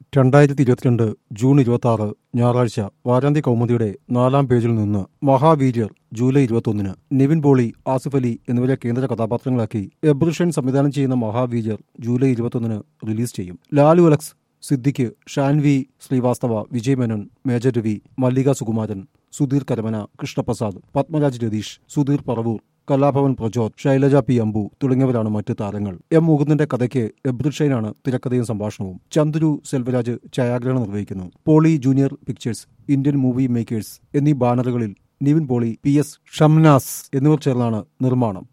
രണ്ടായിരത്തി ഇരുപത്തിരണ്ട് ജൂൺ ഇരുപത്തി ആറ് ഞായറാഴ്ച വാരാന്ത്യ കൗമുദിയുടെ നാലാം പേജിൽ നിന്ന് മഹാവീര്യർ ജൂലൈ ഇരുപത്തൊന്നിന് നിവിൻ പോളി ആസിഫ് അലി എന്നിവരെ കേന്ദ്ര കഥാപാത്രങ്ങളാക്കി എബ്രിഷൻ സംവിധാനം ചെയ്യുന്ന മഹാവീര്യർ ജൂലൈ ഇരുപത്തൊന്നിന് റിലീസ് ചെയ്യും ലാലു അലക്സ് സിദ്ദിഖ് ഷാൻവി ശ്രീവാസ്തവ വിജയ് മേനോൻ മേജർ രവി മല്ലിക സുകുമാരൻ സുധീർ കരമന കൃഷ്ണപ്രസാദ് പത്മരാജ് രതീഷ് സുധീർ പറവൂർ കലാഭവൻ പ്രചോദ് ശൈലജ പി അമ്പു തുടങ്ങിയവരാണ് മറ്റ് താരങ്ങൾ എം മുകുന്ദന്റെ കഥയ്ക്ക് എബ്രിഷൈനാണ് തിരക്കഥയും സംഭാഷണവും ചന്ദ്രു സെൽവരാജ് ഛായാഗ്രഹണം നിർവഹിക്കുന്നു Pauly junior pictures Indian movie makers എന്നീ ബാനറുകളിൽ നിവിൻ പോളി പി എസ് ഷംനാസ് എന്നിവർ ചേർന്നാണ് നിർമ്മാണം